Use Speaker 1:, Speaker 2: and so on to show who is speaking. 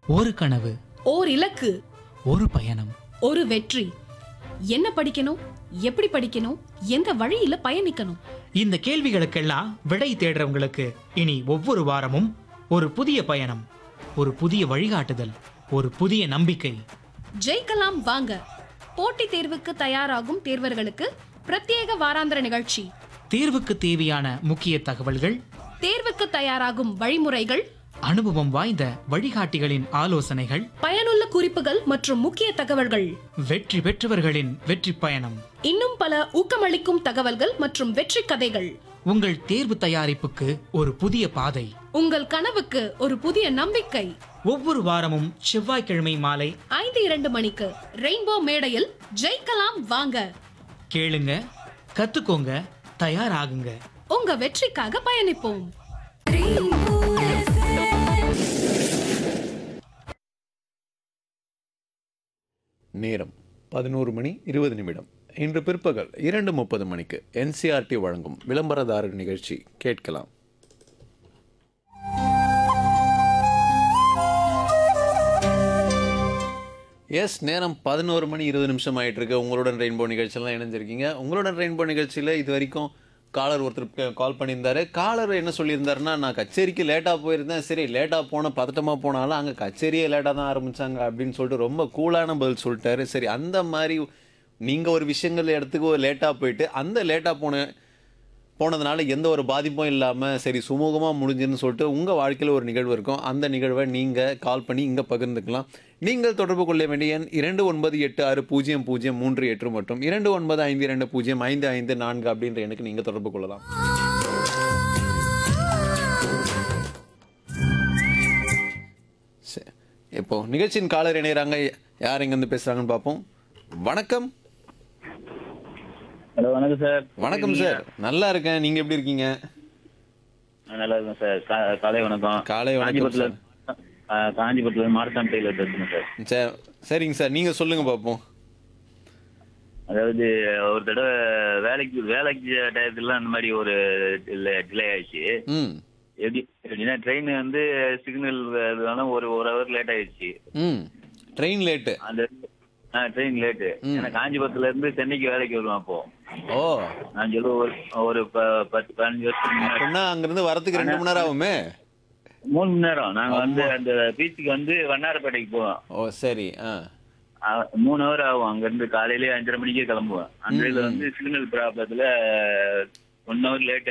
Speaker 1: ஒரு கனவு
Speaker 2: ஓர் இலக்கு
Speaker 1: ஒரு பயணம்
Speaker 2: ஒரு வெற்றி என்ன படிக்கணும் எப்படி படிக்கணும் எந்த வழியில பயணிக்கணும்
Speaker 1: இந்த கேள்விகளுக்கெல்லாம் விடை தேடுறவங்களுக்கு இனி ஒவ்வொரு வாரமும் ஒரு புதிய பயணம் ஒரு புதிய வழிகாட்டுதல் ஒரு புதிய நம்பிக்கை
Speaker 2: ஜெயிக்கலாம் வாங்க போட்டித் தேர்வுக்கு தயாராகும் தேர்வர்களுக்கு பிரத்யேக வாராந்திர நிகழ்ச்சி
Speaker 1: தேர்வுக்கு தேவையான முக்கிய தகவல்கள்
Speaker 2: தேர்வுக்கு தயாராகும் வழிமுறைகள்
Speaker 1: அனுபவம் வாய்ந்த வழிகாட்டிகளின் ஆலோசனைகள்
Speaker 2: பயனுள்ள குறிப்புகள் மற்றும் முக்கிய தகவல்கள்
Speaker 1: வெற்றி பெற்றவர்களின் வெற்றி பயணம்
Speaker 2: இன்னும் பல ஊக்கமளிக்கும் தகவல்கள் மற்றும் வெற்றி கதைகள்
Speaker 1: உங்கள் தேர்வு தயாரிப்புக்கு ஒரு புதிய பாதை
Speaker 2: உங்கள் கனவுக்கு ஒரு புதிய நம்பிக்கை
Speaker 1: ஒவ்வொரு வாரமும் செவ்வாய்க்கிழமை மாலை
Speaker 2: ஐந்து இரண்டு மணிக்கு ரெயின்போ மேடையில் ஜெயிக்கலாம் வாங்க
Speaker 1: கேளுங்க கத்துக்கோங்க தயாராகுங்க
Speaker 2: உங்க வெற்றிக்காக பயணிப்போம்
Speaker 3: நேரம் பதினோரு மணி இருபது நிமிடம் இன்று பிற்பகல் இரண்டு முப்பது மணிக்கு என்சிஆர்டி வழங்கும் விளம்பரதாரர் நிகழ்ச்சி கேட்கலாம் எஸ் நேரம் பதினோரு மணி இருபது நிமிஷம் ஆயிட்டு இருக்கு உங்களுடன் ரெயின்போ நிகழ்ச்சியெல்லாம் இணைஞ்சிருக்கீங்க உங்களுடன் ரெயின்போ நிகழ்ச்சியில் இது வரைக்கும் காலர் ஒருத்தர் கால் பண்ணியிருந்தாரு காலர் என்ன சொல்லியிருந்தாருன்னா நான் கச்சேரிக்கு லேட்டாக போயிருந்தேன் சரி லேட்டாக போன பதட்டமாக போனாலும் அங்கே கச்சேரியே லேட்டாக தான் ஆரம்பிச்சாங்க அப்படின்னு சொல்லிட்டு ரொம்ப கூலான பதில் சொல்லிட்டாரு சரி அந்த மாதிரி நீங்கள் ஒரு விஷயங்கள் இடத்துக்கு லேட்டாக போயிட்டு அந்த லேட்டாக போன போனதுனால எந்த ஒரு பாதிப்பும் இல்லாமல் சரி சுமூகமாக முடிஞ்சுன்னு சொல்லிட்டு உங்கள் வாழ்க்கையில் ஒரு நிகழ்வு இருக்கும் அந்த நிகழ்வை நீங்கள் கால் பண்ணி இங்கே பகிர்ந்துக்கலாம் நீங்கள் தொடர்பு கொள்ள வேண்டிய எண் இரண்டு ஒன்பது எட்டு ஆறு பூஜ்ஜியம் பூஜ்ஜியம் மூன்று எட்டு மற்றும் இரண்டு ஒன்பது ஐந்து இரண்டு பூஜ்ஜியம் ஐந்து ஐந்து நான்கு அப்படின்ற எண்ணுக்கு நீங்கள் தொடர்பு கொள்ளலாம் சரி. இப்போ நிகழ்ச்சியின் காலர் இணையறாங்க யார் எங்கேருந்து பேசுகிறாங்கன்னு பார்ப்போம் வணக்கம்
Speaker 4: ஹலோ வணக்கம் சார்
Speaker 3: வணக்கம் சார் நல்லா இருக்கேன் நீங்கள் எப்படி இருக்கீங்க
Speaker 4: நான் நல்லா இருக்கேன் சார் கா- காலை வணக்கம்
Speaker 3: காலை வணக்கம்
Speaker 4: காஞ்சிபுரத்துல ஆ, காஞ்சிபுரத்துல மாரத்தான் டெய்லர் பேசுறேன் சார்
Speaker 3: சரி சரிங்க சார் நீங்கள் சொல்லுங்கள் பார்ப்போம்
Speaker 4: அதாவது ஒரு தடவை வேலைக்கு வேலைக்கு டயத்துல அந்த மாதிரி ஒரு டிலே ஆயிடுச்சு
Speaker 3: ம்
Speaker 4: எப்படி எப்படின்னா ட்ரெயின் வந்து சிக்னல் ஒரு ஒரு ஹவர் லேட் ஆயிடுச்சு
Speaker 3: ம் ட்ரெயின் லேட்டு
Speaker 4: அந்த ட்ரெயின் லேட்டு ஏன்னா காஞ்சிபுரத்துல இருந்து சென்னைக்கு வேலைக்கு வருவேன் அப்போ
Speaker 3: ஓ
Speaker 4: நான் சொல்ல ஒரு ஒரு ப- பத்து பதினஞ்சு வருஷத்துக்கு முன்னாடி
Speaker 3: அப்படின்னா அங்கிருந்து வரதுக்கு ரெண்டு மணி நேரம் ஆகுமே
Speaker 4: மூணு மணி நேரம் நாங்க வந்து அந்த பீச்சுக்கு வந்து வண்ணாரப்பேட்டைக்கு போவோம்
Speaker 3: ஓ சரி ஆ
Speaker 4: ஆ, மூணு ஹவர் ஆகும் அங்க இருந்து காலையிலேயே அஞ்சரை மணிக்கே கிளம்புவேன் அந்த இதுல வந்து சிக்னல் ப்ராப்ளத்துல ஒன் ஹவர் லேட்